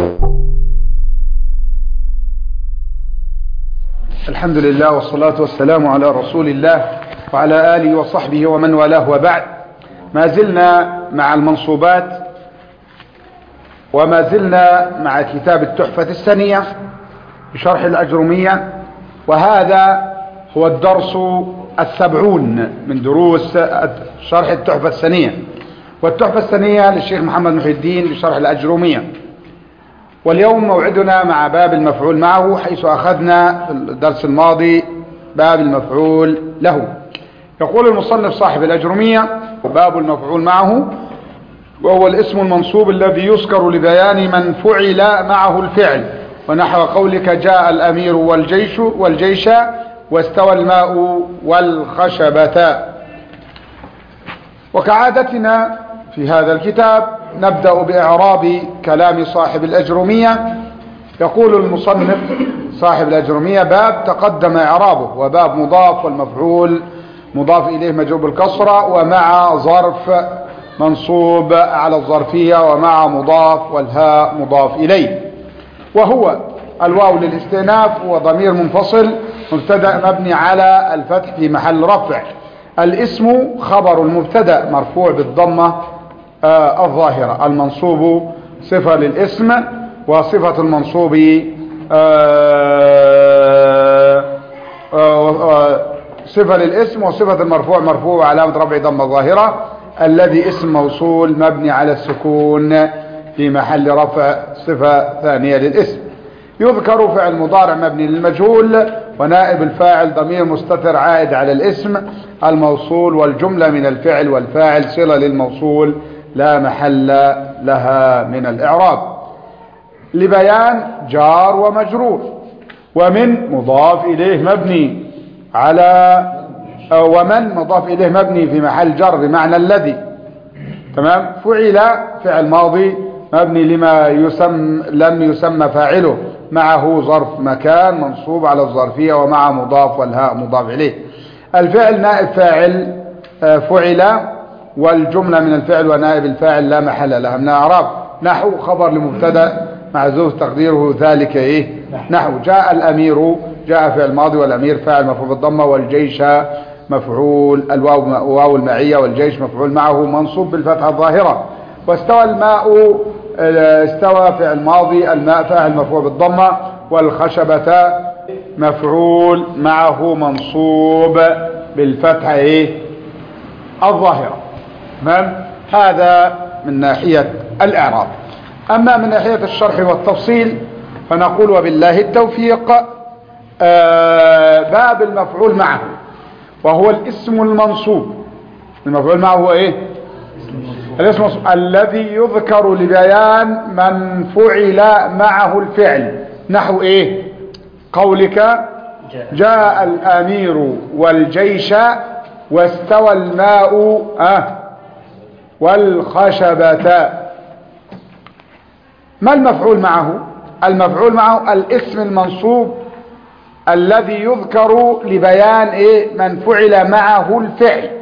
الحمد لله والصلاة والسلام على رسول الله وعلى آله وصحبه ومن والاه وبعد ما زلنا مع المنصوبات وما زلنا مع كتاب التحفة السنية بشرح الأجرمية وهذا هو الدرس السبعون من دروس شرح التحفة السنية والتحفة السنية للشيخ محمد محي الدين بشرح الأجرمية واليوم موعدنا مع باب المفعول معه حيث أخذنا في الدرس الماضي باب المفعول له يقول المصنف صاحب الأجرمية باب المفعول معه وهو الاسم المنصوب الذي يذكر لبيان من فعل معه الفعل ونحو قولك جاء الأمير والجيش والجيش واستوى الماء والخشبة وكعادتنا في هذا الكتاب نبدأ بإعراب كلام صاحب الأجرمية يقول المصنف صاحب الأجرمية باب تقدم إعرابه وباب مضاف والمفعول مضاف إليه مجروب الكسرة ومع ظرف منصوب على الظرفية ومع مضاف والهاء مضاف إليه وهو الواو للاستئناف وضمير منفصل مبتدا مبني على الفتح في محل رفع الاسم خبر المبتدا مرفوع بالضمه آه الظاهره المنصوب صفه للاسم وصفه المنصوب آه آه صفه للاسم وصفه المرفوع مرفوع علامه رفع ضمه ظاهره الذي اسم موصول مبني على السكون في محل رفع صفه ثانيه للاسم يذكر فعل مضارع مبني للمجهول ونائب الفاعل ضمير مستتر عائد على الاسم الموصول والجملة من الفعل والفاعل صلة للموصول لا محل لها من الإعراب لبيان جار ومجرور ومن مضاف إليه مبني على ومن مضاف إليه مبني في محل جر بمعنى الذي تمام فعل فعل ماضي مبني لما يسم لم يسمى فاعله معه ظرف مكان منصوب على الظرفية ومع مضاف والهاء مضاف إليه الفعل نائب فاعل فعل والجملة من الفعل ونائب الفاعل لا محل لها من أعراب نحو خبر لمبتدا معزوف تقديره ذلك إيه نحو جاء الأمير جاء فعل ماضي والأمير فاعل مفعول بالضمة والجيش مفعول الواو واو المعية والجيش مفعول معه منصوب بالفتحة الظاهرة واستوى الماء استوى فعل ماضي الماء فاعل مفعول بالضمة والخشبة مفعول معه منصوب بالفتحة ايه الظاهرة تمام هذا من ناحية الاعراب اما من ناحية الشرح والتفصيل فنقول وبالله التوفيق آه باب المفعول معه وهو الاسم المنصوب المفعول معه هو ايه الاسم الذي يذكر لبيان من فعل معه الفعل نحو ايه قولك جاء الامير والجيش واستوى الماء آه والخشبة ما المفعول معه المفعول معه الاسم المنصوب الذي يذكر لبيان ايه من فعل معه الفعل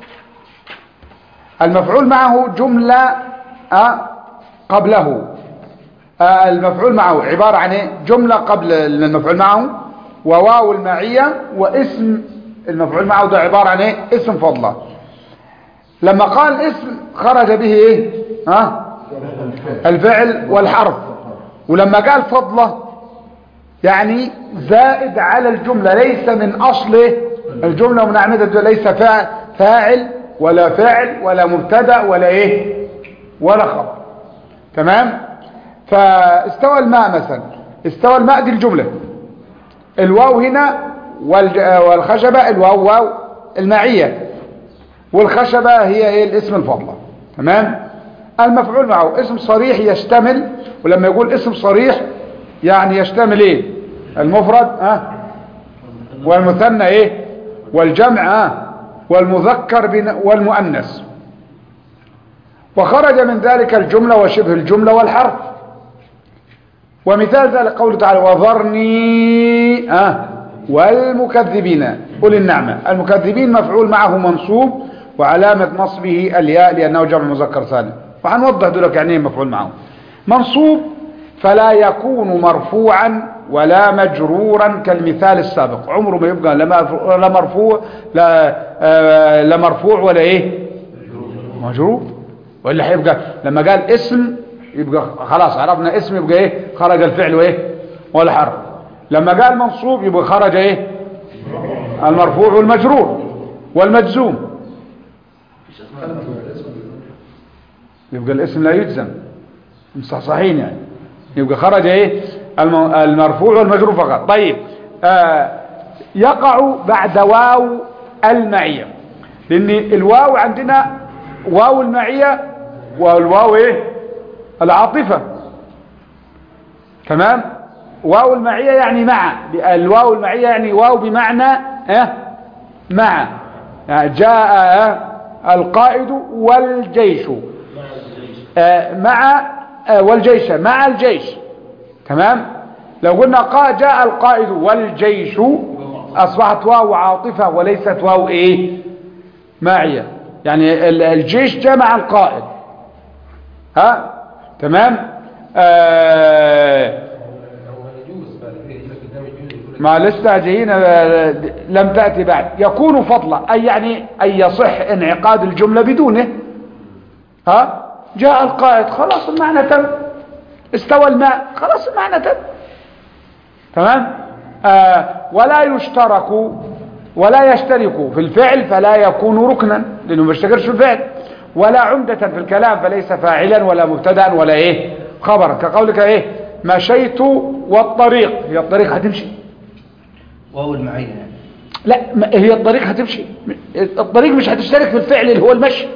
المفعول معه جملة أه قبله أه المفعول معه عبارة عن ايه جملة قبل المفعول معه وواو المعية واسم المفعول معه ده عبارة عن ايه اسم فضلة لما قال اسم خرج به ايه ها أه؟ الفعل والحرف ولما قال فضلة يعني زائد على الجملة ليس من اصل الجملة ومن اعمدة ليس فاعل ولا فعل ولا مبتدا ولا ايه ولا خبر تمام فاستوى الماء مثلا استوى الماء دي الجملة الواو هنا والخشبة الواو واو المعية والخشبة هي ايه الاسم الفضلة تمام المفعول معه اسم صريح يشتمل ولما يقول اسم صريح يعني يشتمل ايه المفرد اه والمثنى ايه والجمع اه والمذكر والمؤنث وخرج من ذلك الجملة وشبه الجملة والحرف ومثال ذلك قوله تعالى وذرني آه والمكذبين قل النعمة المكذبين مفعول معه منصوب وعلامة نصبه الياء لأنه جمع مذكر سالم وهنوضح دولك يعني ايه مفعول معه منصوب فلا يكون مرفوعا ولا مجرورا كالمثال السابق عمره ما يبقى لا مرفوع لا مرفوع لا, آه لا مرفوع ولا ايه مجرور ولا هيبقى لما قال اسم يبقى خلاص عرفنا اسم يبقى ايه خرج الفعل وايه والحرف لما قال منصوب يبقى خرج ايه المرفوع والمجرور والمجزوم يبقى الاسم لا يجزم مصحصحين يعني يبقى خرج ايه الم- المرفوع والمجرور فقط طيب آه يقع بعد واو المعية لان الواو عندنا واو المعية والواو ايه العاطفة تمام واو المعية يعني مع الواو المعية يعني واو بمعنى اه مع يعني جاء آه القائد والجيش آه مع آه والجيش مع الجيش تمام لو قلنا قا جاء القائد والجيش أصبحت واو عاطفة وليست واو إيه معية يعني ال- الجيش جاء مع القائد ها تمام آه هو يجوز بعد كده يجي لك قدام يجوز يقول لك ما لسه جايين آه، لم تأتي بعد يكون فضلا أي يعني أي يصح انعقاد الجملة بدونه ها جاء القائد خلاص المعنى تم استوى الماء خلاص المعنى تم تمام آه ولا يشترك ولا يشترك في الفعل فلا يكون ركنا لأنه ما يشتركش في الفعل ولا عمدة في الكلام فليس فاعلا ولا مبتدا ولا ايه خبرا كقولك ايه مشيت والطريق هي الطريق هتمشي واو المعية يعني لا ما هي الطريق هتمشي الطريق مش هتشترك في الفعل اللي هو المشي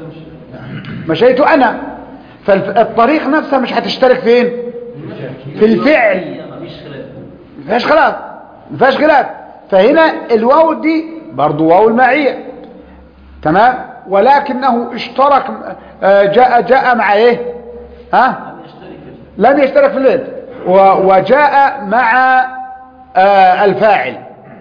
مشيت انا فالطريق نفسها مش هتشترك فين في الفعل ما فيهاش خلاف ما فيهاش خلاف فهنا الواو دي برضو واو المعية تمام ولكنه اشترك آه، جاء جاء مع ايه ها لم يشترك في الفعل و- وجاء مع آه، الفاعل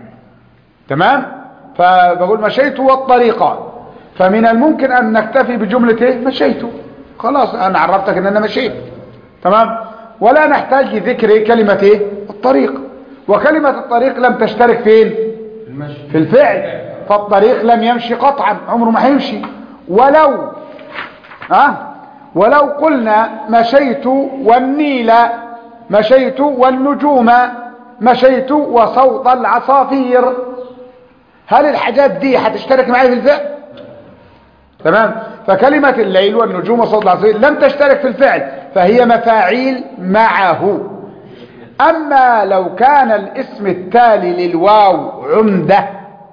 تمام فبقول مشيت والطريقة فمن الممكن أن نكتفي بجملة إيه؟ مشيت خلاص أنا عرفتك أن أنا مشيت تمام ولا نحتاج لذكر كلمة إيه؟ الطريق وكلمة الطريق لم تشترك فين المشي في الفعل فالطريق لم يمشي قطعا عمره ما هيمشي ولو ها ولو قلنا مشيت والنيل مشيت والنجوم مشيت وصوت العصافير هل الحاجات دي هتشترك معي في الفعل تمام فكلمة الليل والنجوم وصوت العصافير لم تشترك في الفعل فهي مفاعيل معه أما لو كان الاسم التالي للواو عمدة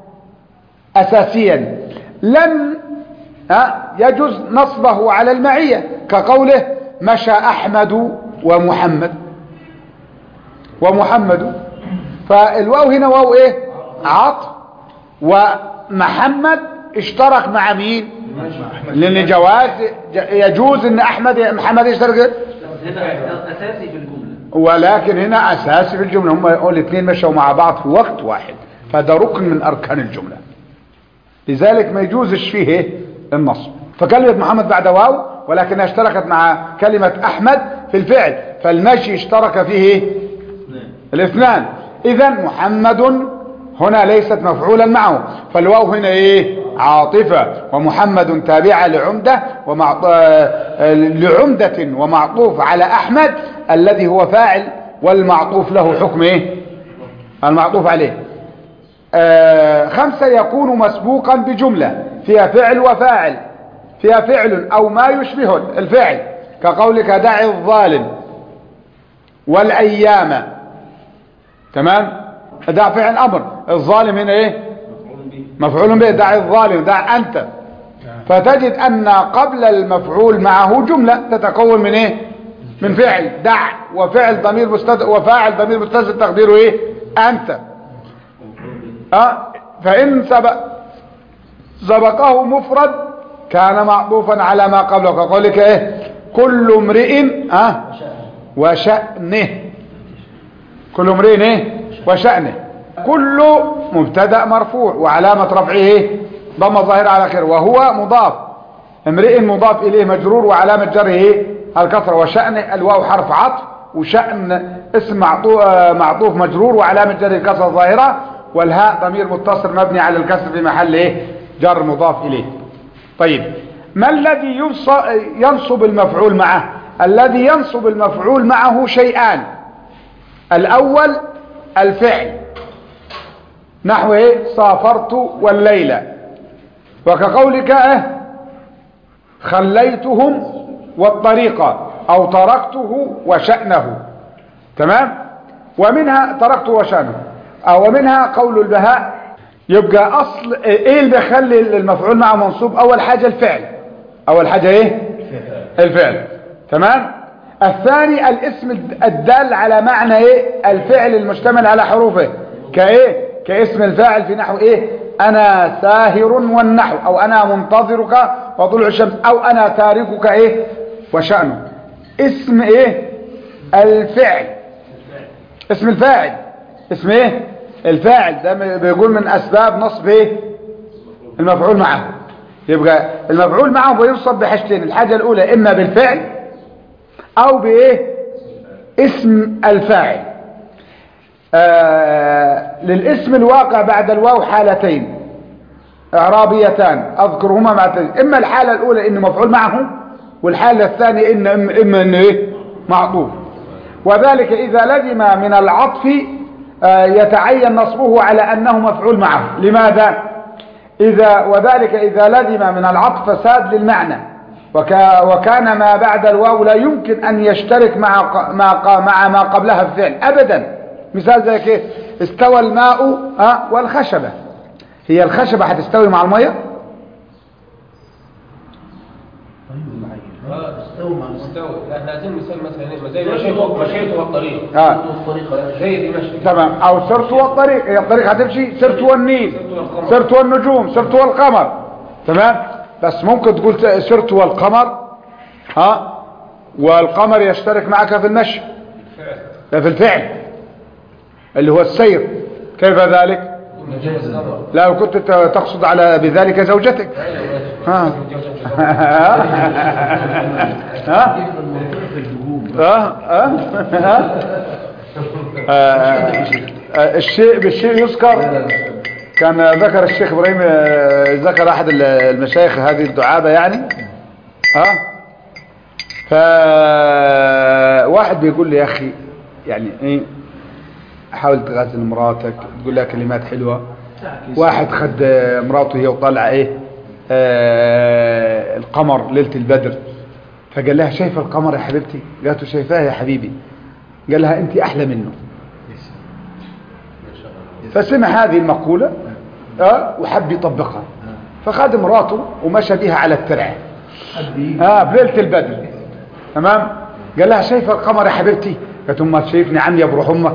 أساسيا لم ها، يجوز نصبه على المعية كقوله مشى أحمد ومحمد ومحمد فالواو هنا واو ايه عطف ومحمد اشترك مع مين لان جواز ج- يجوز ان احمد محمد يشترك هنا أساسي في الجملة ولكن هنا اساسي في الجمله هم الاثنين مشوا مع بعض في وقت واحد فده ركن من اركان الجمله لذلك ما يجوزش فيه إيه؟ النصب فكلمه محمد بعد واو ولكنها اشتركت مع كلمه احمد في الفعل فالمشي اشترك فيه إيه؟ الاثنان اذا محمد هنا ليست مفعولا معه فالواو هنا ايه عاطفة ومحمد تابعة لعمدة ومع... آه، لعمدة ومعطوف على احمد الذي هو فاعل والمعطوف له حكم ايه المعطوف عليه آه، خمسة يكون مسبوقا بجملة فيها فعل وفاعل فيها فعل او ما يشبه الفعل كقولك دع الظالم والايام تمام دع فعل امر الظالم هنا ايه مفعول به دع الظالم دع انت فتجد ان قبل المفعول معه جملة تتكون من ايه من فعل دع وفعل ضمير مستتر وفاعل ضمير مستتر تقديره ايه انت اه فان سبق سبقه مفرد كان معطوفا على ما قبله كقولك ايه كل امرئ اه وشأنه كل امرئ ايه وشأنه كل مبتدا مرفوع وعلامة رفعه ايه ضم ظاهر على اخره وهو مضاف امرئ مضاف اليه مجرور وعلامة جره ايه الكسره وشأنه الواو حرف عطف وشأن اسم معطوف, معطوف مجرور وعلامة جر الكسر الظاهرة والهاء ضمير متصل مبني على الكسر في محل ايه جر مضاف اليه طيب ما الذي ينص- ينصب المفعول معه الذي ينصب المفعول معه شيئان الاول الفعل نحو ايه سافرت والليلة وكقولك اه خليتهم والطريقة او تركته وشأنه تمام ومنها تركته وشأنه او ومنها قول البهاء يبقى اصل ايه اللي بيخلي المفعول معه منصوب اول حاجة الفعل اول حاجة ايه الفعل تمام الثاني الاسم الدال على معنى ايه الفعل المشتمل على حروفه كايه كاسم الفاعل في نحو ايه انا ساهر والنحو او انا منتظرك وطلوع الشمس او انا تاركك ايه وشأنه اسم ايه الفعل اسم الفاعل اسم ايه الفاعل ده بيقول من اسباب نصب ايه المفعول معه يبقى المفعول معه بينصب بحاجتين الحاجة الاولى اما بالفعل او بايه اسم الفاعل آه للاسم الواقع بعد الواو حالتين اعرابيتان اذكرهما مع التاني اما الحالة الاولى انه مفعول معه والحالة الثانية إن اما, إما انه ايه معطوف وذلك اذا لزم من العطف آه يتعين نصبه على انه مفعول معه لماذا اذا وذلك اذا لزم من العطف فساد للمعنى وكا وكان ما بعد الواو لا يمكن ان يشترك مع ق- مع ق- مع ما قبلها في الفعل ابدا مثال زي كده استوى الماء ها والخشبه هي الخشبه هتستوي مع الميه استوى لا احنا عايزين مثال مثلا ايه زي مشيته مشيته والطريق اه زي دي مشي تمام او سرت والطريق هي الطريق هتمشي سرت والنيل سرت والنجوم سرت والقمر تمام بس ممكن تقول ت- سرت والقمر ها والقمر يشترك معك في المشي لا في الفعل اللي هو السير كيف ذلك مجاز الامر لو كنت ت- تقصد على بذلك زوجتك ها ها ها ها ها آه، آه، الشيء بالشيء يذكر كان ذكر الشيخ ابراهيم آه، ذكر احد ال- المشايخ هذه الدعابة يعني ها ف واحد بيقول لي يا اخي يعني ايه حاول تغازل مراتك تقول لها كلمات حلوة واحد خد آه، مراته هي وطلع ايه آه القمر ليلة البدر فقال لها شايفه القمر يا حبيبتي قالت له شايفاه يا حبيبي قال لها انت احلى منه فسمع هذه المقولة آه وحب يطبقها فخد مراته ومشى بها على الترع اه بليلة البدر تمام قال لها شايفه القمر يا حبيبتي قالت امك شايفني عني ابروح امك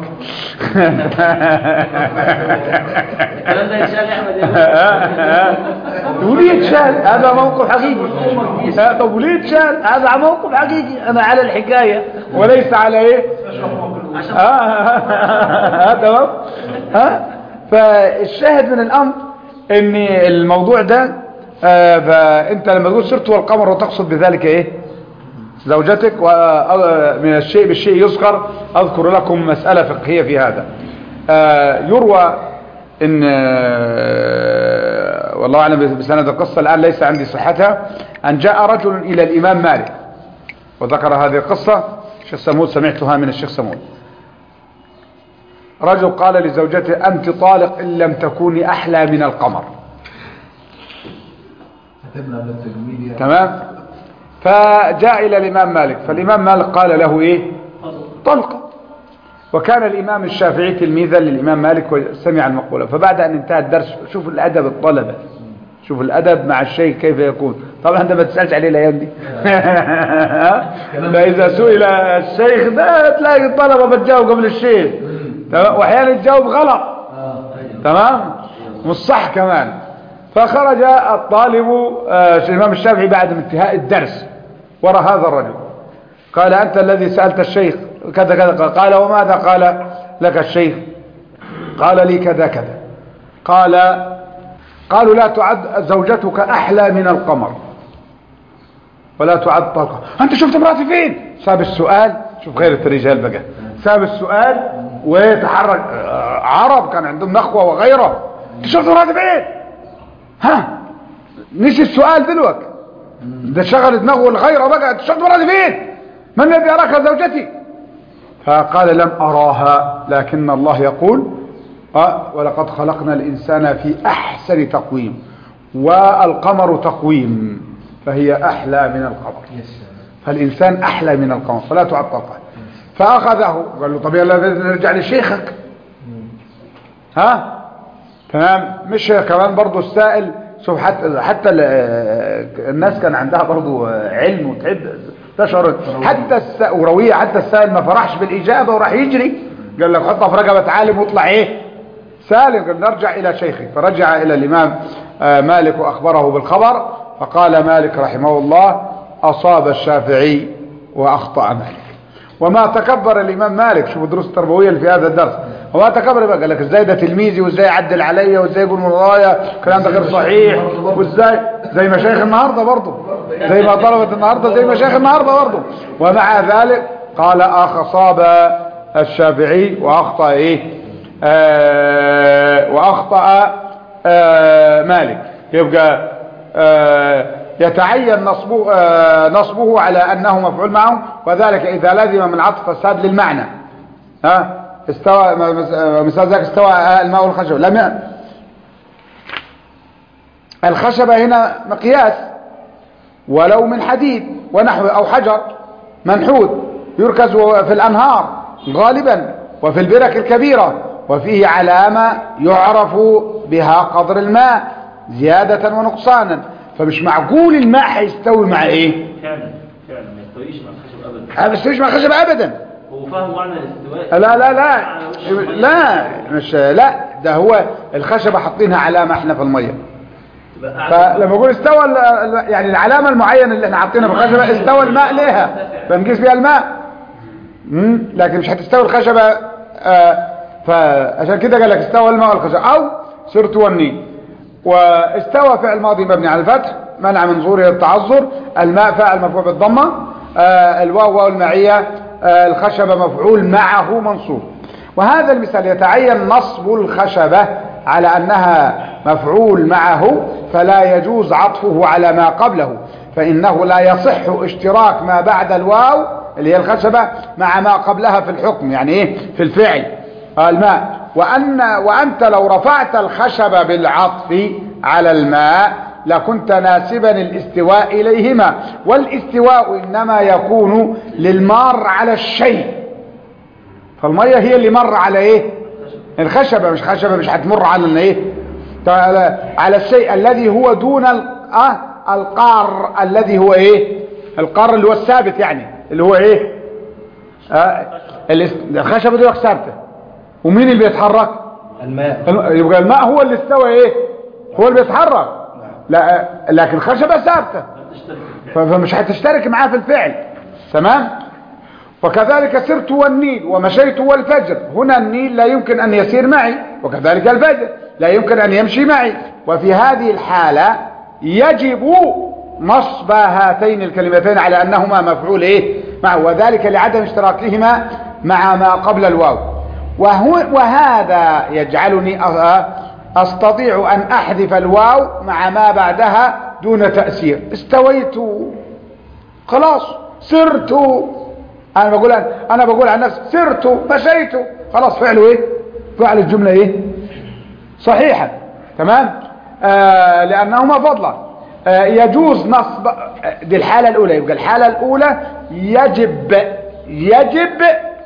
الكلام ده يتشال يا احمد يا وليه يتشال هذا موقف حقيقي آه، طب وليه يتشال هذا موقف حقيقي انا على الحكاية وليس على ايه آه، آه، تمام ها فالشاهد من الامر ان الموضوع ده آه، فانت لما تقول سرت والقمر وتقصد بذلك ايه زوجتك ومن الشيء بالشيء يذكر اذكر لكم مسألة فقهية في هذا آه، يروى ان آه، والله اعلم بسند القصة الان ليس عندي صحتها ان جاء رجل الى الامام مالك وذكر هذه القصة الشيخ سمود سمعتها من الشيخ سمود رجل قال لزوجته أنت طالق إن لم تكوني أحلى من القمر كتبنا بالتجميل يا تمام فجاء إلى الإمام مالك فالإمام مالك قال له إيه طلقة وكان الإمام الشافعي تلميذا للإمام مالك وسمع المقولة فبعد أن انتهى الدرس شوف الأدب الطلبة شوف الأدب مع الشيخ كيف يكون طبعا أنت ما تسألش عليه الأيام دي فإذا سئل الشيخ ده تلاقي الطلبة بتجاوب قبل الشيخ تمام وأحيانا تجاوب غلط تمام مش صح كمان فخرج الطالب آه، الإمام الشافعي بعد انتهاء الدرس وراء هذا الرجل قال أنت الذي سألت الشيخ كذا كذا قال وماذا قال لك الشيخ قال لي كذا كذا قال قالوا لا تعد زوجتك أحلى من القمر ولا تعد طلقة أنت شفت مراتي فين ساب السؤال شوف غيرة الرجال بقى ساب السؤال ويتحرك آه، عرب كان عندهم نخوة وغيره تشوفوا راتب ايه ها نسي السؤال دلوقتي ده شغل دماغه الغيرة بقى تشوفوا راتب ايه من الذي أراك زوجتي فقال لم أراها لكن الله يقول آه، ولقد خلقنا الإنسان في أحسن تقويم والقمر تقويم فهي أحلى من القمر فالإنسان أحلى من القمر فلا تعطلها فأخذه قال له طب يلا نرجع لشيخك ها تمام مش كمان برضو السائل شوف حتى حتى ال- الناس كان عندها برضو علم وتحب تشعر حتى الس... ورويه حتى السائل ما فرحش بالإجابة وراح يجري قال لك حطها في رقبة عالم واطلع ايه سالم قال نرجع إلى شيخك فرجع إلى الإمام آه، مالك وأخبره بالخبر فقال مالك رحمه الله أصاب الشافعي وأخطأ مالك وما تكبر الإمام مالك شوف الدروس التربوية اللي في هذا الدرس وما تكبر بقى قال لك ازاي ده تلميذي وازاي يعدل عليا وازاي يقول من ورايا الكلام ده غير صحيح وازاي زي مشايخ النهارده برضه زي ما طلبت النهارده زي مشايخ النهارده برضه ومع ذلك قال اخ صاب الشافعي واخطا ايه آه واخطا آه مالك يبقى آه يتعين نصبه, آه نصبه على أنه مفعول معه وذلك إذا لزم من عطف فساد للمعنى ها استوى مثال ذلك استوى الماء والخشب لم ي... الخشبة هنا مقياس ولو من حديد ونحو أو حجر منحوت يركز في الأنهار غالبا وفي البرك الكبيرة وفيه علامة يعرف بها قدر الماء زيادة ونقصانا فمش معقول الماء هيستوي مع ايه فعلا فعلا ما يستويش مع الخشب ابدا ما بيستويش مع الخشب ابدا هو فاهم معنى الاستواء لا لا لا لا مش لا ده هو الخشبة حاطينها علامة احنا في المية تبقى فلما اقول استوى ال- ال- يعني العلامة المعينة اللي احنا حاطينها في الخشبة استوى الماء ليها بنقيس بيها الماء مم، لكن مش هتستوي الخشبة آه، فعشان كده قال لك استوى الماء والخشبة او صرت والنيل واستوى فعل ماضي مبني على الفتح منع من ظهوره التعذر الماء فاعل مفعول بالضمه آه، الواو واو المعيه آه، الخشبه مفعول معه منصوب وهذا المثال يتعين نصب الخشبه على انها مفعول معه فلا يجوز عطفه على ما قبله فانه لا يصح اشتراك ما بعد الواو اللي هي الخشبه مع ما قبلها في الحكم يعني ايه في الفعل الماء وأن وأنت لو رفعت الخشب بالعطف على الماء لكنت ناسبا الاستواء إليهما والاستواء إنما يكون للمار على الشيء فالمية هي اللي مر على ايه الخشبة مش خشبة مش هتمر على الايه على على الشيء الذي هو دون ال- آه القار الذي هو ايه القار اللي هو الثابت يعني اللي هو ايه آه الاس- الخشبة دي ثابته ومين اللي بيتحرك الماء الم- يبقى الماء هو اللي استوى ايه هو اللي بيتحرك لا لكن خشبة ثابتة ف- فمش هتشترك معاه في الفعل تمام وكذلك سرت والنيل ومشيت والفجر هنا النيل لا يمكن أن يسير معي وكذلك الفجر لا يمكن أن يمشي معي وفي هذه الحالة يجب نصب هاتين الكلمتين على أنهما مفعول إيه معه وذلك لعدم اشتراكهما مع ما قبل الواو وهو وهذا يجعلني أ- أستطيع أن أحذف الواو مع ما بعدها دون تأثير استويت خلاص سرت انا بقول انا بقول عن نفسي سرت مشيت خلاص فعله ايه فعل الجمله ايه صحيحه تمام آه لانهما فضلا آه يجوز نصب آه، دي الحاله الاولى يبقى الحاله الاولى يجب يجب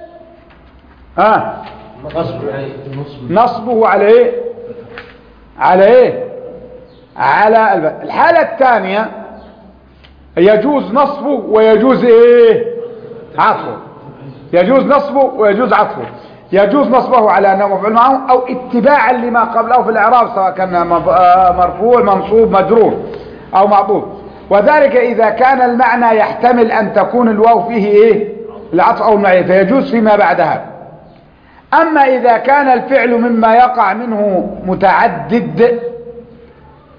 اه غصب يعني نصبه على ايه على ايه على الب... الحالة الثانية يجوز نصبه ويجوز ايه عطفه يجوز نصبه ويجوز عطفه يجوز نصبه على انه مفعول معه او اتباعا لما قبله في الاعراب سواء كان مف- آه، مرفوع منصوب مجرور او معطوف وذلك اذا كان المعنى يحتمل ان تكون الواو فيه ايه العطف او المعية فيجوز فيما بعدها أما إذا كان الفعل مما يقع منه متعدد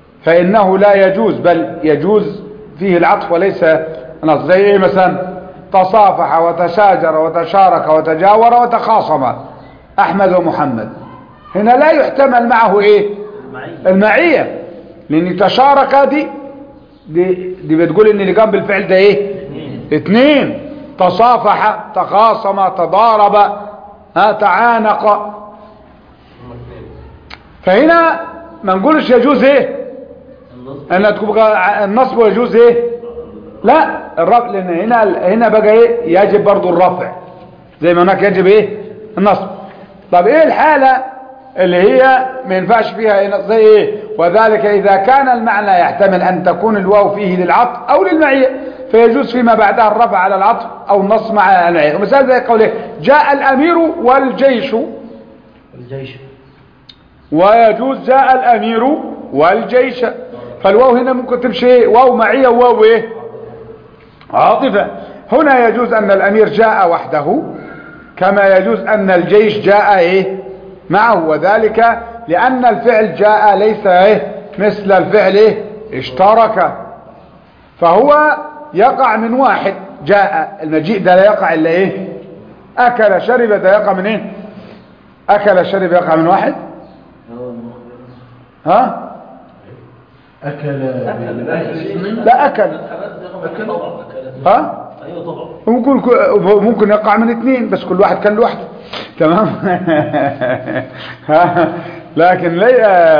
فإنه لا يجوز بل يجوز فيه العطف وليس نص زي إيه مثلا تصافح وتشاجر وتشارك وتجاور وتخاصم أحمد ومحمد هنا لا يحتمل معه إيه المعية لأن تشارك دي دي, دي بتقول إن اللي قام بالفعل ده إيه اثنين تصافح تخاصم تضارب ها تعانق فهنا ما نقولش يجوز ايه ان تبقى النصب يجوز ايه لا الرفع لان هنا هنا بقى ايه يجب برضو الرفع زي ما هناك يجب ايه النصب طب ايه الحالة اللي هي ما ينفعش فيها إيه زي ايه وذلك اذا كان المعنى يحتمل ان تكون الواو فيه للعطف او للمعية فيجوز فيما بعدها الرفع على العطف او النص مع المعية ومثال زي قوله جاء الامير والجيش الجيش ويجوز جاء الامير والجيش فالواو هنا ممكن تمشي إيه؟ واو معية وواو ايه عاطفة هنا يجوز ان الامير جاء وحده كما يجوز ان الجيش جاء ايه معه وذلك لان الفعل جاء ليس ايه مثل الفعل ايه اشترك فهو يقع من واحد جاء المجيء ده لا يقع الا ايه اكل شرب ده يقع من ايه اكل شرب يقع من واحد ها أكل لا اكل ها ايوه طبعا ممكن ممكن يقع من اثنين بس كل واحد كان لوحده تمام ها؟ لكن لي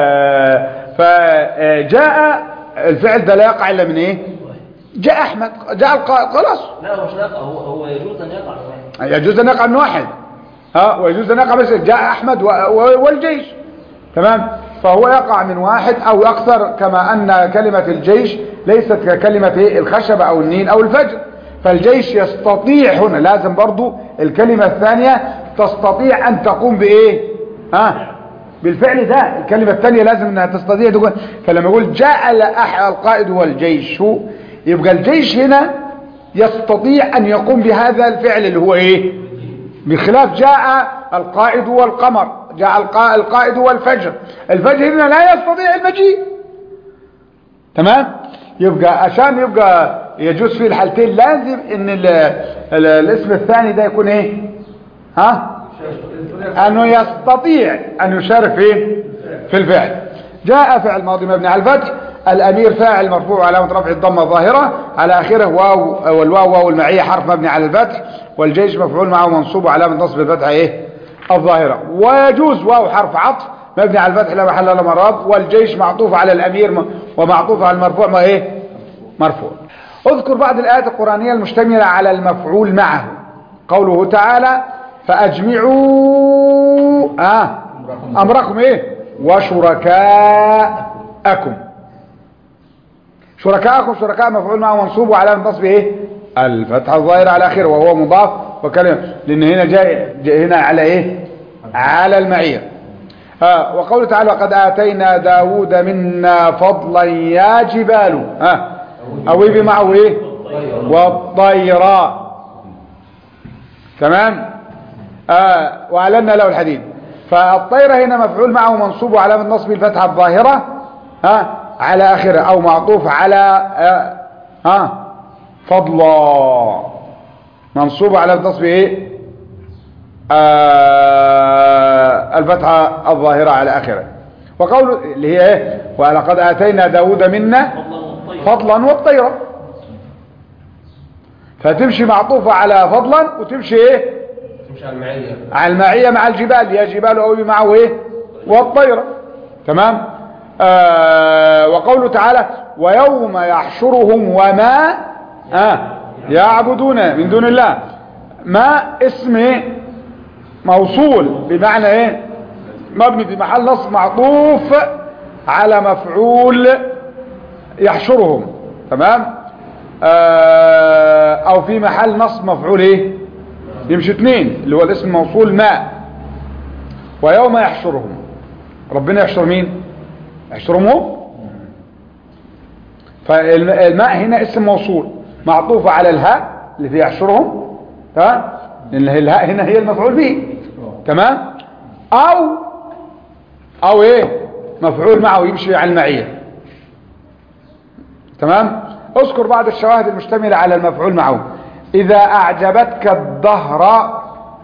فجاء الفعل ده لا يقع الا من ايه جاء احمد جاء القائد خلاص لا هو مش لا هو هو يجوز ان يقع واحد. يجوز ان يقع من واحد ها ويجوز ان يقع بس جاء احمد و- و- والجيش تمام فهو يقع من واحد او اكثر كما ان كلمة الجيش ليست ككلمة إيه؟ الخشب او النين او الفجر فالجيش يستطيع هنا لازم برضو الكلمة الثانية تستطيع ان تقوم بايه ها بالفعل ده الكلمة الثانية لازم انها تستطيع تقول فلما يقول جاء الأح- القائد والجيش يبقى الجيش هنا يستطيع ان يقوم بهذا الفعل اللي هو ايه بخلاف جاء القائد والقمر جاء القا- القائد والفجر الفجر هنا لا يستطيع المجيء تمام يبقى عشان يبقى يجوز فيه الحالتين لازم ان ال ال الاسم الثاني ده يكون ايه ها انه يستطيع ان يشارك في في الفعل جاء فعل ماضي مبني على الفتح الامير فاعل مرفوع علامه رفع الضمه الظاهره على اخره واو والواو واو المعيه حرف مبني على الفتح والجيش مفعول معه منصوب علامه نصب الفتح ايه الظاهره ويجوز واو حرف عطف مبني على الفتح لا محل له مراب والجيش معطوف على الامير م- ومعطوف على المرفوع ما ايه مرفوع اذكر بعض الايات القرانيه المشتمله على المفعول معه قوله تعالى فاجمعوا آه امركم ايه وشركاءكم شركاءكم شركاء مفعول معه منصوب وعلامه نصبه ايه الفتحه الظاهره على اخره وهو مضاف وكلمه لان هنا جاي, جاي هنا على ايه على المعيه آه وقوله تعالى قد آتينا داود منا فضلا يا جبال ها أو إيه معه إيه والطيرا تمام آه وأعلنا له الحديد فالطيرة هنا مفعول معه منصوب وعلامة نصب الفتحة الظاهرة ها على آخره أو معطوف على آه ها فضلا منصوب على نصب إيه آه الفتحة الظاهرة على آخره وقول اللي هي ايه ولقد آتينا داود منا فضلا والطيرة فتمشي معطوفة على فضلا وتمشي ايه تمشي على المعية على المعية مع الجبال يا جبال أوي معه ايه والطيرة تمام آه وقوله تعالى ويوم يحشرهم وما آه يعبدون من دون الله ما اسم إيه؟ موصول بمعنى ايه مبني في محل نصب معطوف على مفعول يحشرهم تمام آه او في محل نصب مفعول ايه يمشي اثنين اللي هو الاسم الموصول ما ويوم يحشرهم ربنا يحشر مين يحشرهم هم فالماء هنا اسم موصول معطوف على الهاء اللي في يحشرهم تمام لان الهاء هنا هي المفعول به تمام او او ايه مفعول معه يمشي على المعية تمام اذكر بعض الشواهد المشتملة على المفعول معه إذا أعجبتك الدهر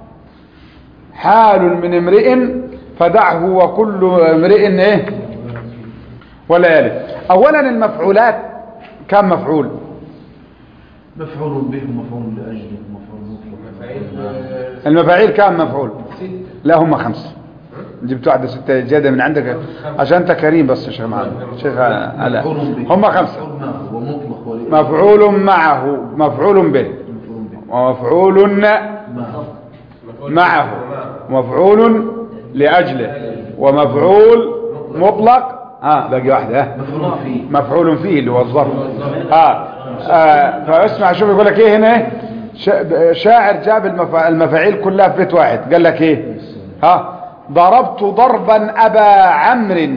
حال من امرئ فدعه وكل امرئ ايه وليالي اولا المفعولات كم مفعول مفعول به ومفعول لأجله ومفعول مطلق المفاعيل كم مفعول ستة لا هم خمسة جبت واحدة ستة زيادة من عندك عشان انت كريم بس يا شيخ محمد شيخ علاء مفعول به هم خمسة مفعول معه ومطلق ولي مفعول معه مفعول به مفعول به ومفعول معه معه مفعول لأجله ومفعول مطلق اه باقي واحدة آه. مفعول فيه مفعول فيه اللي هو الظرف آه. آه. فاسمع شوف يقول لك ايه هنا إيه؟ شا- شاعر جاب المفا- المفاعيل كلها في بيت واحد قال لك ايه ها ضربت ضربا ابا عمرو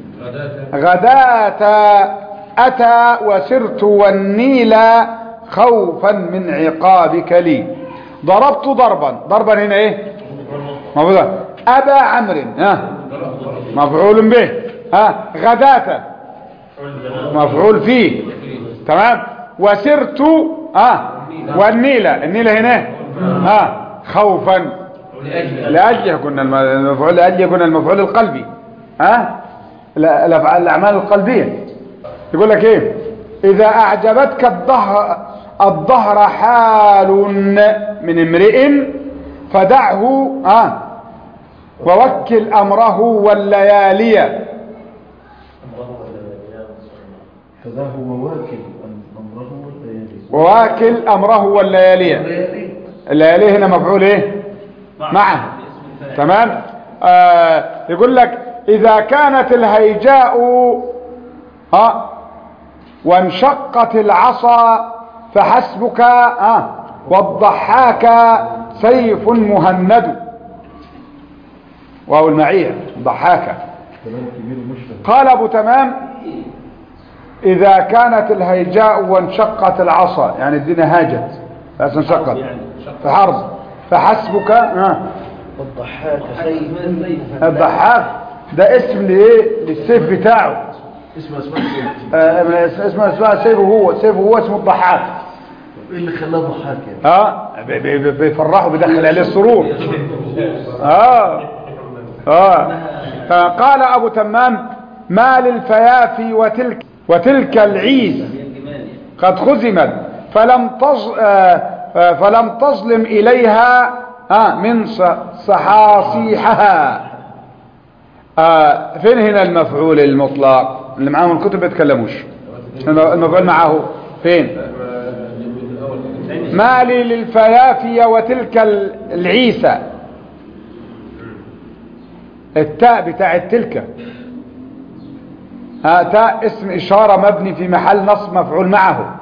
غداة أتى وسرت والنيل خوفا من عقابك لي ضربت ضربا ضربا هنا ايه مفعول أبا عمرو ها مفعول به ها غداة مفعول فيه تمام وسرت ها والنيلة النيلة هنا ها خوفا لأجله كنا الم- المفعول لأجله كنا المفعول القلبي ها لا- الأفعال الأعمال القلبية يقول لك إيه إذا أعجبتك الظهر الظهر حال من امرئ فدعه ها ووكل أمره والليالي فذا هو واكل أم- أمره والليالي وواكل أمره والليالي الليالي الليالي هنا مفعول إيه معه تمام آه يقول لك إذا كانت الهيجاء ها وانشقت العصا فحسبك ها والضحاك سيف مهند وهو المعية ضحاك كلام كبير مشرف قال أبو تمام إذا كانت الهيجاء وانشقت العصا يعني الدنيا هاجت بس انشقت في حرب فحسبك ها الضحاك سيف الضحاك ده اسم لايه للسيف بتاعه اسمه اسمه سيف آه، اسمه اسمه سيفه هو سيفه هو اسمه الضحاك ايه اللي خلاه ضحاك يعني ها بي- بي- بي- بيفرحه بيدخل عليه السرور اه اه فقال ابو تمام ما للفيافي وتلك وتلك العيس قد خزمت فلم تظ... آه، آه، فلم تظلم إليها آه، من ص- صحاصيحها آه، فين هنا المفعول المطلق اللي معاهم الكتب ما يتكلموش المفعول معه فين ما لي للفيافي وتلك ال- العيسى التاء بتاع تلك ها تاء اسم إشارة مبني في محل نصب مفعول معه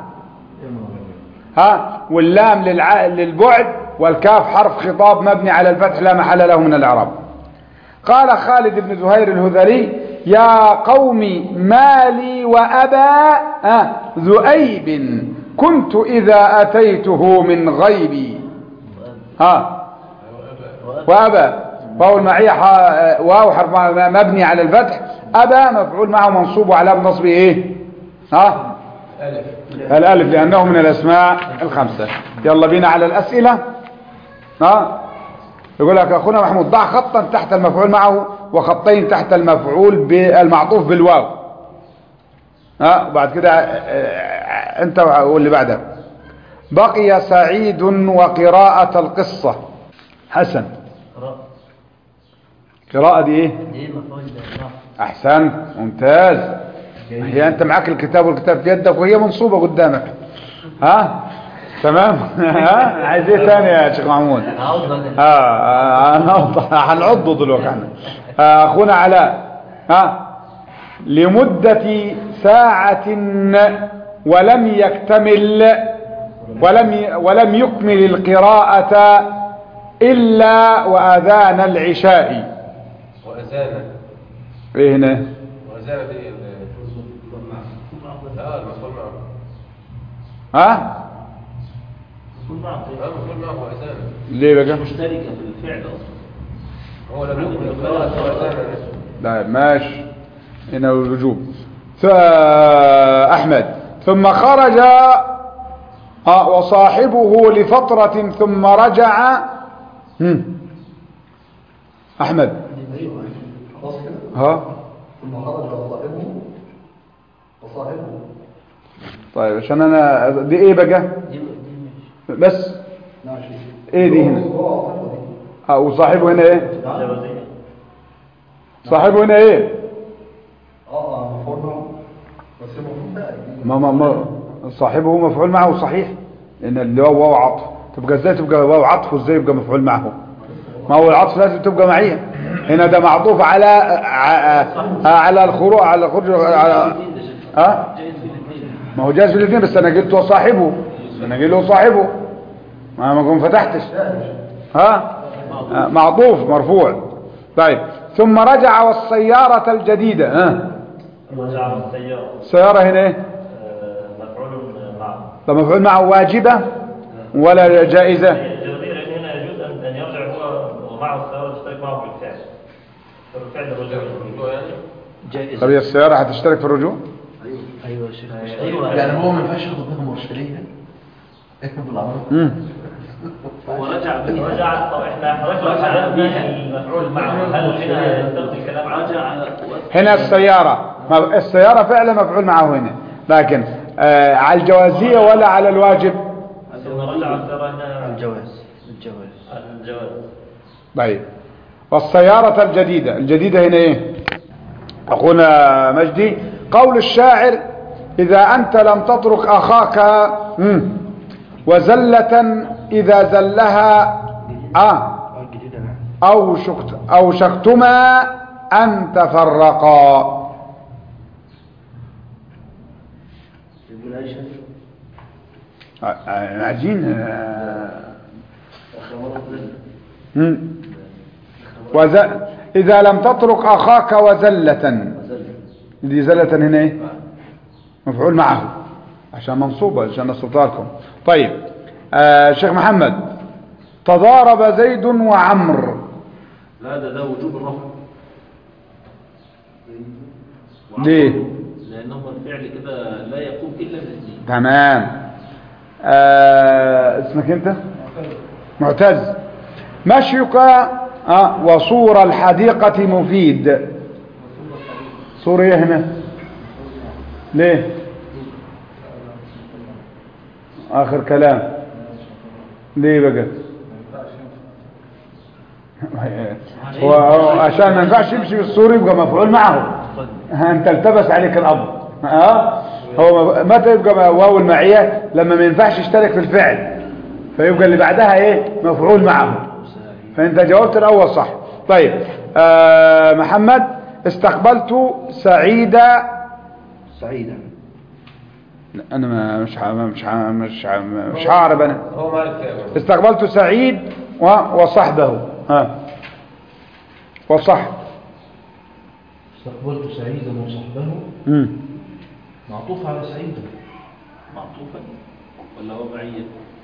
ها واللام للع... للبعد والكاف حرف خطاب مبني على الفتح لا محل له من الإعراب قال خالد بن زهير الهذلي يا قوم مالي وأبا آه ذؤيب كنت إذا أتيته من غيبي ها وأبا واو المعية ح- واو حرف مبني على الفتح أبا مفعول معه منصوب وعلى نصبه إيه ها ألف الألف لأنه من الأسماء الخمسة يلا بينا على الأسئلة ها يقول لك أخونا محمود ضع خطا تحت المفعول معه وخطين تحت المفعول بالمعطوف بالواو ها وبعد كده آه، آه، انت واللي بعدها بقي سعيد وقراءة القصة حسن قراءة دي ايه ايه مفعول بالرفع احسن ممتاز هي انت معاك الكتاب والكتاب في يدك وهي منصوبة قدامك ها تمام ها عايز ايه تاني يا شيخ محمود عاوز بدل اه هنوضح هنعضه دلوقتي احنا آه، اخونا علاء ها لمدة ساعة ولم يكتمل ولم ي- ولم يكمل القراءة إلا وأذان العشاء وأذانا ايه هنا وأذانا دي ال- اه المفعول معه ها مفعول معه اه المفعول معه وأذانا ليه بقى مشتركة في الفعل اصلا هو لم يكن القراءة وأذانا لا ماشي هنا الوجوب ف- أحمد ثم خرج آه وصاحبه لفترة ثم رجع هم. أحمد خلاص كده ها ثم خرج صاحبه وصاحبه طيب عشان أنا دي إيه بقى دي دي ماشي بس نعم شيء إيه دي هنا هو صاحبه دي آه وصاحبه هنا إيه جوازية صاحبه هنا إيه اه اه مفعول معه بس المفروض بقى دي ما ما ما صاحبه مفعول معه صحيح لان اللي هو واو عطف تبقى ازاي تبقى واو عطف وازاي يبقى مفعول معه ما هو العطف لازم تبقى معيه هنا ده معطوف على ع- ع- على الخروج على الخروج على ها جايز في الاثنين ما هو جاز في الاثنين بس انا قلت وصاحبه انا قلت له صاحبه ما ما كنت فتحتش ها آه، معطوف مرفوع طيب ثم رجع والسيارة الجديدة ها رجع السيارة السيارة هنا ايه آه، مفعول معه طب مفعول معه واجبة ولا جائزة الجوازية لأن هنا يجوز أن أن يرجع هو ومعه السيارة تشترك معه بالفعل بالفعل الرجوع يعني جائز طب هي السيارة هتشترك في الرجوع أيوة يا شيخ أيوة يعني هو ما ينفعش ياخد منهم مرسلية بالعربي مم. هو رجع رجع طب احنا حضرتك رجع المفعول معه هل هنا يستخدم الكلام رجع هنا السيارة ما- السيارة فعلا مفعول معه هنا لكن آه على الجوازية ولا على الواجب ثم رجع السيارة هنا الجواز الجواز الجواز طيب والسيارة الجديدة الجديدة هنا ايه اخونا مجدي قول الشاعر اذا انت لم تترك اخاك مم، وزلة اذا زلها اه الجديدة او شكت او شكتما ان تفرقا يقول ايش آه، آه، عايزين آه، اخر مم. وز... إذا لم تترك أخاك وزلة دي زلة هنا إيه؟ مفعول معه عشان منصوبة عشان نصبتها لكم طيب آه شيخ محمد تضارب زيد وعمر لا ده ده وجوب الرفع ليه لأنهم الفعل كده لا يقوم إلا بالاثنين تمام آه اسمك انت معتز مشيك آه وصور الحديقة مفيد صور ايه هنا ليه اخر كلام ليه بقى هو هو عشان ما ينفعش يمشي بالصور يبقى مفعول معه انت التبس عليك الامر ها هو م- متى يبقى واو المعيه لما ما ينفعش يشترك في الفعل فيبقى اللي بعدها ايه مفعول معه فانت جاوبت الاول صح طيب آه محمد استقبلت سعيدة سعيدة انا ما مش ع- مش ع- مش ع- مش هعرف انا هو مالك يا استقبلت سعيد و- وصحبه ها وصح استقبلت سعيدا وصحبه مم. معطوف على سعيدا معطوفا ولا هو معين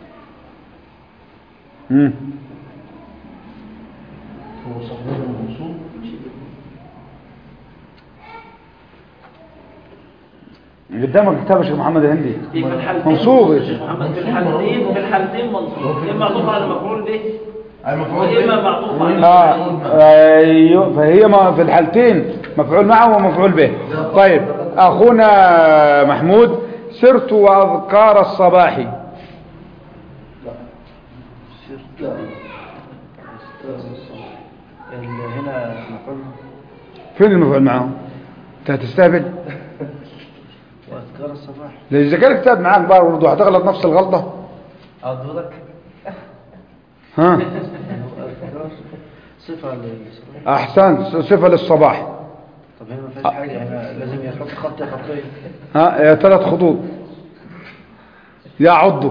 مم. هو صحبه منصوب قدامك كتاب الشيخ محمد الهندي في الحالتين منصوب يا شيخ شيخ. محمد في الحالتين في الحالتين منصوب اما معطوف على مفعول به المفعول واما معطوف على آه ايوه فهي ما في الحالتين مفعول معه ومفعول به طيب اخونا محمود سرت واذكار الصباح لا ال- هنا مفعول فين المفعول معه انت هتستهبل واذكار الصباح لو اذا كان الكتاب معاك بقى برضه هتغلط نفس الغلطه أدورك ها أذكار صفة للصباح احسن صفه للصباح طب هنا ما فيهاش حاجة هنا لازم يحط خط خطين ها يا ثلاث خطوط يا عضو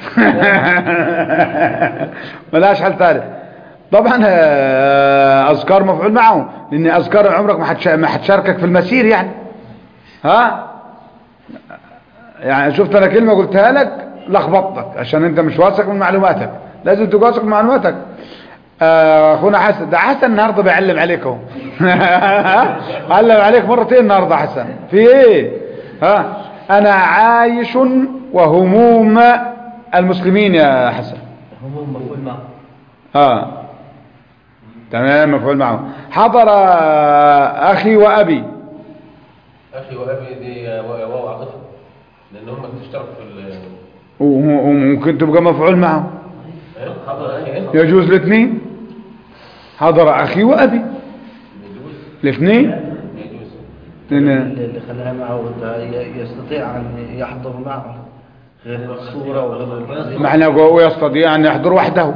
ملاش حل ثالث طبعا آه، اذكار مفعول معه لان اذكار عمرك ما حتش- ما حتشاركك في المسير يعني ها يعني شفت انا كلمه قلتها لك لخبطتك عشان انت مش واثق من معلوماتك لازم تبقى واثق من معلوماتك آه، اخونا حسن ده حسن النهارده بيعلم عليكم علم عليك مرتين النهارده حسن في ايه ها انا عايش وهموم المسلمين يا حسن هم مفعول معه اه تمام مفعول معه حضر آه، اخي وابي اخي وابي دي واو عاطفه لان هم بتشترك في ال وم- وممكن تبقى مفعول معه إيه؟ حضر اخي إيه؟ يجوز الاثنين حضر اخي وابي يجوز الاثنين يجوز لأن- اللي خلاها معه ده ي- يستطيع أن يحضر معه غير الصورة وغير معنى هو يستطيع ان يحضر وحده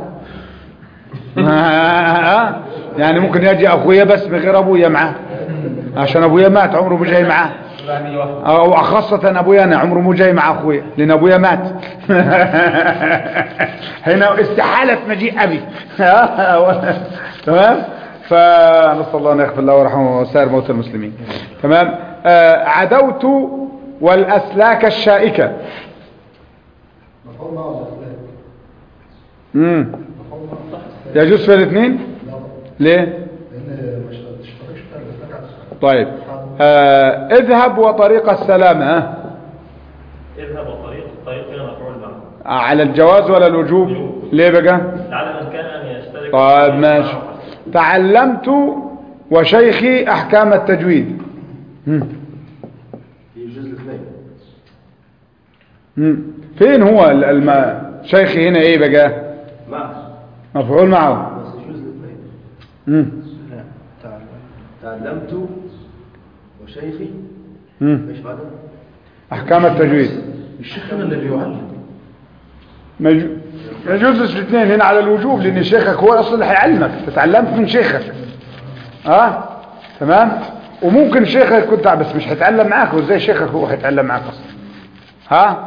يعني ممكن يجي اخويا بس من غير ابويا معاه عشان ابويا مات عمره مو جاي معاه يعني واحد او خاصة ابويا انا عمره مو جاي مع اخويا لان ابويا مات هنا استحالة مجيء ابي تمام فنسأل الله ان يغفر الله ويرحمه وسائر موتى المسلمين تمام آه عدوت والاسلاك الشائكة مفهوم معه الأسلاك امم يجوز في الاثنين ليه لأن مش تشتركش بتاع الأسلاك على السؤال طيب آه اذهب وطريق السلام ها اذهب والطريق الطريق هنا مفعول معه على الجواز ولا الوجوب ليه بقى لعل من كان ان يشترك طيب في ماشي معه. تعلمت وشيخي احكام التجويد مم. يجوز الاثنين مم. فين هو ال- الم... شيخي هنا ايه بقى معه مفعول معه بس يجوز الاثنين مم. لا تعال تعلمت وشيخي مم. ايش بعده؟ احكام التجويد الشيخ هنا اللي بيعلم مج... يجوز الاثنين هنا على الوجوب لان شيخك هو اصلا اللي هيعلمك تتعلمت من شيخك اه تمام وممكن شيخك كنت بس مش هيتعلم معاك وازاي شيخك هو هيتعلم معاك اصلا ها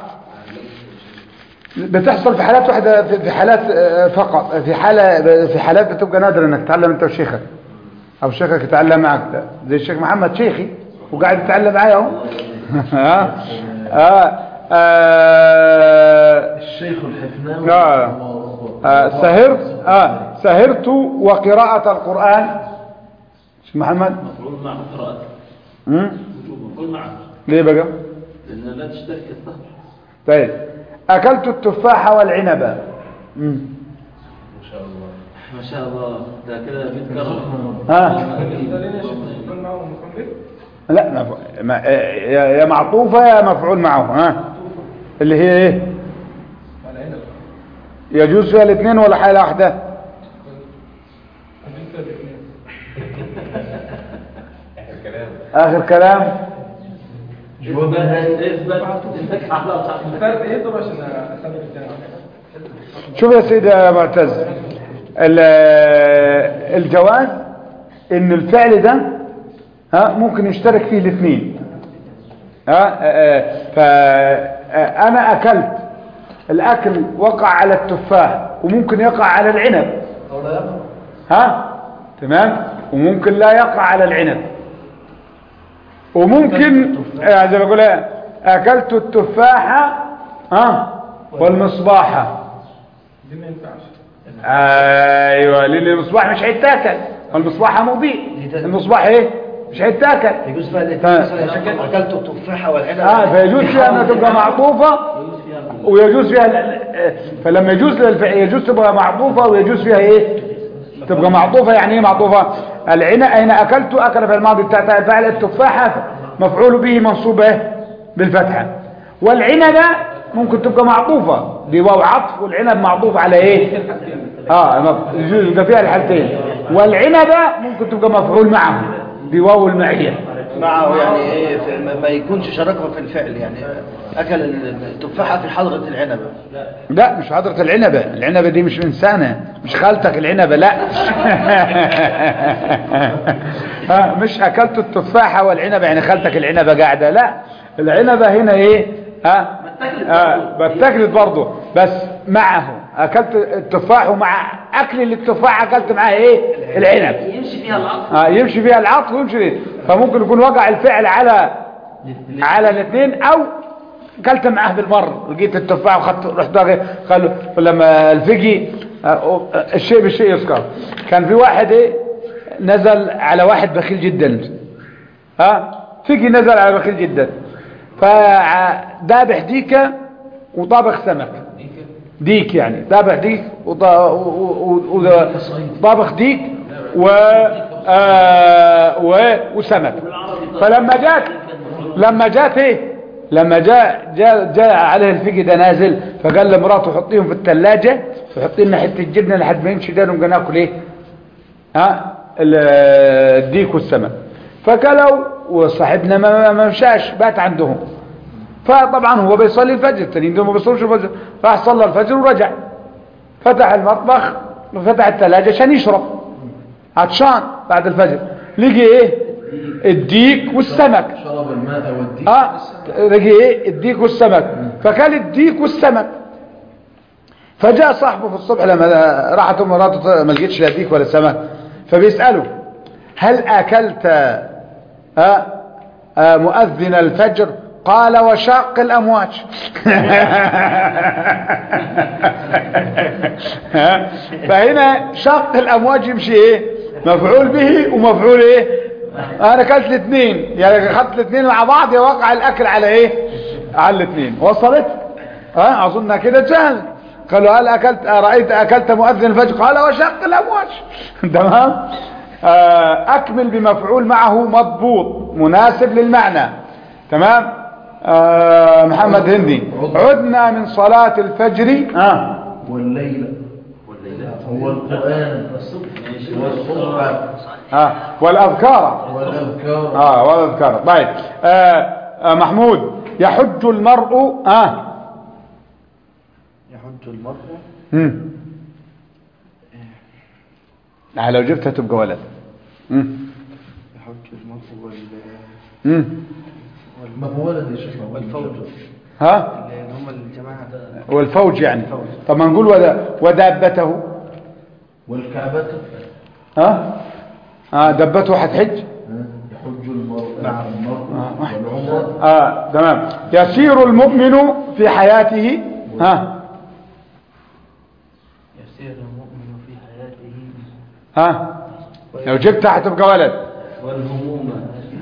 بتحصل في حالات واحده في في حالات آه، فقط في حاله في حالات بتبقى نادره انك تتعلم انت وشيخك او شيخك يتعلم معك ده زي الشيخ محمد شيخي وقاعد يتعلم معايا اهو ها آه. آه. الشيخ الحفناوي آه. و- آه. سهرت آه. سهرت وقراءة القرآن شيخ محمد مفعول معه قراءته مم؟ وجوب مفعول معه ليه بقى لان لا تشترك السهر طيب أكلت التفاح والعنب مم. ما شاء الله ما شاء الله ده كده بيتكرر ها لا ما ما يا يا معطوفة يا مفعول معه ها اللي هي ايه يجوز فيها الاثنين ولا حالة واحدة اخر كلام آخر كلام جوابها اثبت انك على الفرق ايه طب عشان اثبت الجامعه شوف يا سيدي يا معتز ال- الجواز ان الفعل ده ها ممكن يشترك فيه الاثنين ها فانا اكلت الاكل وقع على التفاح وممكن يقع على العنب أو لا يقع ها تمام وممكن لا يقع على العنب وممكن آه، زي ما بقول إيه، اكلت التفاحه ها والمصباحه دي ما ينفعش ايوه لان المصباح مش هيتاكل والمصباح مضيء المصباح ايه مش هيتاكل يجوز فيها الاثنين ف- مثلا اكلت التفاحه والعنب اه فيجوز فيها انها تبقى معطوفه ويجوز فيها ال- ال- فلما يجوز للفعل يجوز تبقى معطوفه ويجوز فيها ايه تبقى معطوفه يعني ايه معطوفه العنب اين اكلت اكل في الماضي بتاع الفعل التفاحه مفعول به منصوب ايه بالفتحه والعنبه ممكن تبقى معطوفه دي واو عطف والعنب معطوف على ايه اه يجوز يبقى فيها الحالتين والعنبه ممكن تبقى مفعول معه دي واو المعيه معه يعني ايه في- ما- ما يكونش شاركه في الفعل يعني اكل التفاحه في حضره العنبه لا مش حضرة العنبة العنبة دي مش إنسانة مش خالتك العنبة لا ها، مش أكلت التفاحة والعنبة يعني خالتك العنبة قاعدة لا العنبة هنا إيه ها آه بتاكلت برضه بس معه أكلت التفاح ومع أكل التفاح أكلت معاه إيه العنب يمشي فيها العصر آه يمشي فيها العطف ويمشي فيها فممكن يكون وقع الفعل على على الاثنين او كلت معاه بالمر لقيت التفاح وخدت رحت واخد- خلو لما الفقي آه، آه، الشيء بالشيء يذكر كان في واحد ايه نزل على واحد بخيل جدا ها فقي نزل على بخيل جدا فذابح ديكه وطابخ سمك ديك يعني ذبح ديك وط- و- و- و- وطبخ ديك و آه، و- وسمك فلما جات لما جات ايه لما جاء جاء, جاء عليه الفقه ده نازل فقال لمراته حطيهم في الثلاجة فحطي لنا حته جبنه لحد ما يمشي ده نبقى ناكل ايه ها ال- الديك والسمك فكلوا وصاحبنا ما ما مشاش بات عندهم فطبعا هو بيصلي الفجر التانيين دول ما بيصلوش الفجر راح صلى الفجر ورجع فتح المطبخ فتح الثلاجة عشان يشرب عطشان بعد الفجر لقي ايه الديك والسمك شرب الماء والدين اه لقي ايه الديك والسمك فكل الديك والسمك فجاء صاحبه في الصبح لما راحت مراته ما لقيتش لا ديك ولا سمك فبيسأله هل أكلت آه آه مؤذن الفجر قال وشاق الأمواج ها؟ فهنا شاق الأمواج يمشي ايه مفعول به ومفعول ايه انا اكلت الاثنين يعني اخذت الاثنين مع بعض يوقع الاكل على ايه على الاثنين وصلت ها اظن كده جهل قالوا هل اكلت رايت اكلت مؤذن الفجر قال وشق الامواج تمام آه، اكمل بمفعول معه مضبوط مناسب للمعنى تمام آه، محمد هندي عدنا من صلاة الفجر آه. والليل هو القرآن والصبح آه. والأذكار والأذكار اه والاذكار طيب آه آه محمود يحج المرء اه يحج المرء مم. آه لو جبتها تبقى ولد مم. يحج المرء وال مم. ما هو ولد يا شيخ والفوج ها اللي هم الجماعة والفوج يعني طب ما نقول ودا ودابته والكعبة ها اه دبته حتحج يحج المرء المرء والعمرة اه تمام يسير المؤمن في حياته ها يسير المؤمن في حياته ها لو جبتها هتبقى ولد والهموم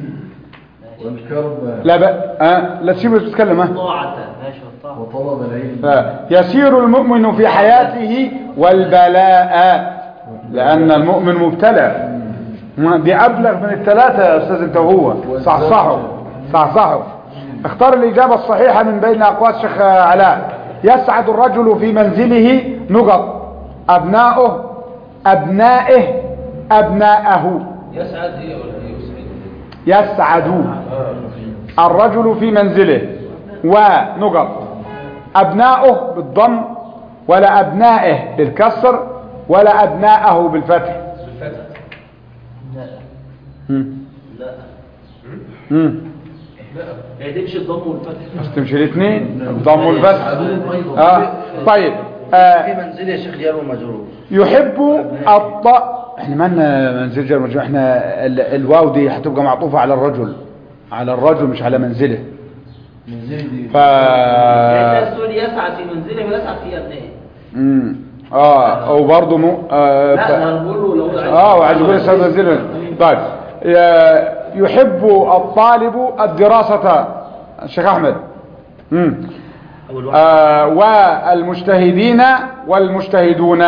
والكرب لا بقى آه لا تسيبه تتكلم ها طاعة ماشي والطاعة وطلب العلم يسير المؤمن في حياته والبلاء لأن المؤمن مبتلى ما دي أبلغ من الثلاثة يا أستاذ أنت وهو صحصحوا صحصحوا اختار الإجابة الصحيحة من بين أقوال الشيخ علاء يسعد الرجل في منزله نقط أبناؤه أبنائه أبناءه يسعد ايه ولا ايه يسعد يسعد الرجل في منزله ونقط أبناؤه بالضم ولا أبنائه بالكسر ولا أبناءه بالفتح بالفتح لا مم. لا مم. هي تمشي الضم والفتح بس تمشي الاثنين الضم والفتح يسعدون أيضا آه. طيب في آه. منزل يا شيخ جار ومجرور يحب الط احنا ما لنا منزل جر مجرور احنا ال... الواو دي هتبقى معطوفة على الرجل على الرجل مش على منزله منزل دي ف يعني الناس تقول يسعد في منزله ويسعد في ابنائه مم. اه وبرضه مو آه لا ف... ما هنقول له لو اه وعايز يقول استاذ منزله طيب ي- يحب الطالب الدراسة الشيخ احمد مم. أول واحد آه والمجتهدين والمجتهدون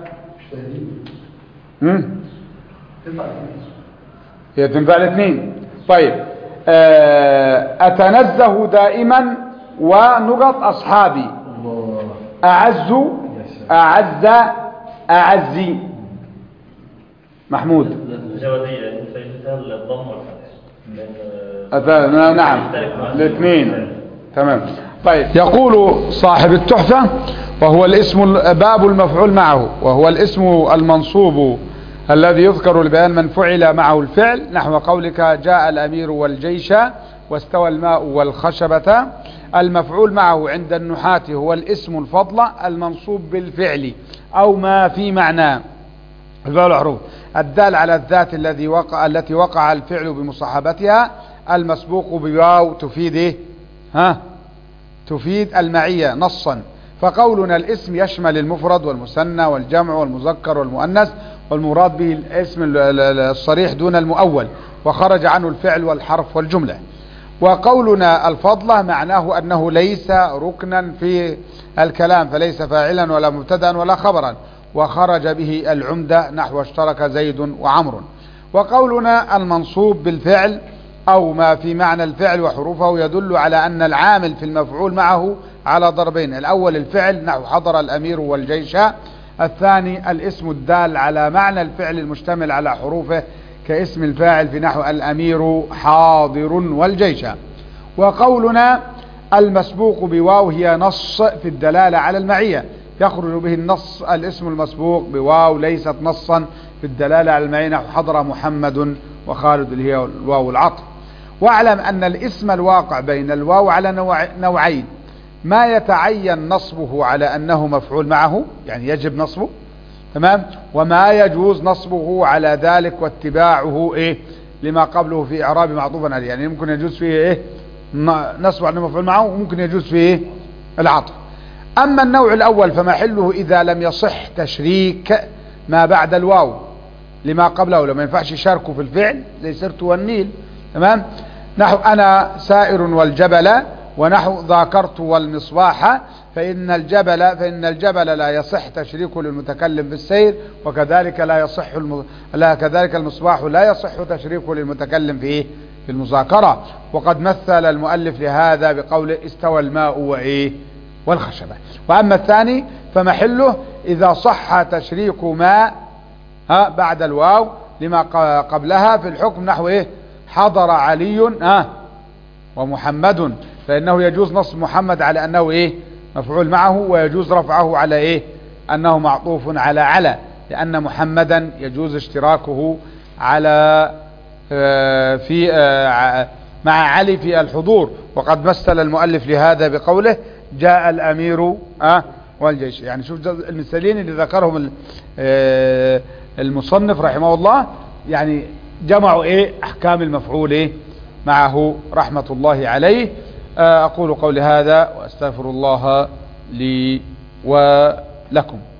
مم. هي تنفع الاثنين طيب آه أتنزه دائما ونقط أصحابي الله أعز أعز أعزي محمود الجوازية سيدتها الضم والفتح لأن أت- نعم الاثنين تمام طيب يقول صاحب التحفة وهو الاسم ال- باب المفعول معه وهو الاسم المنصوب الذي يذكر لبيان من فعل معه الفعل نحو قولك جاء الأمير والجيش واستوى الماء والخشبة المفعول معه عند النحاة هو الاسم الفضل المنصوب بالفعل أو ما في معناه الفعل حروف الدال على الذات الذي وقع التي وقع الفعل بمصاحبتها المسبوق بواو تفيد ايه ها تفيد المعية نصا فقولنا الاسم يشمل المفرد والمثنى والجمع والمذكر والمؤنث والمراد به الاسم ال- ال- ال- الصريح دون المؤول وخرج عنه الفعل والحرف والجملة وقولنا الفضلة معناه أنه ليس ركنا في الكلام فليس فاعلا ولا مبتدا ولا خبرا وخرج به العمدة نحو اشترك زيد وعمر وقولنا المنصوب بالفعل أو ما في معنى الفعل وحروفه يدل على أن العامل في المفعول معه على ضربين الأول الفعل نحو حضر الأمير والجيش الثاني الاسم الدال على معنى الفعل المشتمل على حروفه كاسم الفاعل في نحو الأمير حاضر والجيش وقولنا المسبوق بواو هي نص في الدلالة على المعية يخرج به النص الاسم المسبوق بواو ليست نصا في الدلالة على المعية نحو حضر محمد وخالد اللي هي الواو العطف واعلم أن الاسم الواقع بين الواو على نوع نوعين ما يتعين نصبه على أنه مفعول معه يعني يجب نصبه تمام وما يجوز نصبه على ذلك واتباعه ايه لما قبله في اعراب معطوفا عليه يعني ممكن يجوز فيه ايه نصب على مفعول معه وممكن يجوز فيه إيه؟ العطف اما النوع الاول فمحله اذا لم يصح تشريك ما بعد الواو لما قبله لما ينفعش يشاركوا في الفعل زي سرت والنيل تمام نحو انا سائر والجبل ونحو ذاكرت والمصباح فإن الجبل فإن الجبل لا يصح تشريكه للمتكلم بالسير وكذلك لا يصح الم... لا كذلك المصباح لا يصح تشريكه للمتكلم في إيه؟ في المذاكرة وقد مثل المؤلف لهذا بقوله استوى الماء وإيه والخشبة وأما الثاني فمحله إذا صح تشريك ما ها بعد الواو لما قبلها في الحكم نحو إيه حضر علي ها ومحمد فإنه يجوز نصب محمد على أنه إيه مفعول معه ويجوز رفعه على إيه أنه معطوف على على لأن محمدا يجوز اشتراكه على آه في آه مع علي في الحضور وقد مثل المؤلف لهذا بقوله جاء الأمير آه والجيش يعني شوف المثالين اللي ذكرهم المصنف رحمه الله يعني جمعوا ايه احكام المفعول ايه معه رحمة الله عليه أقول قولي هذا وأستغفر الله لي ولكم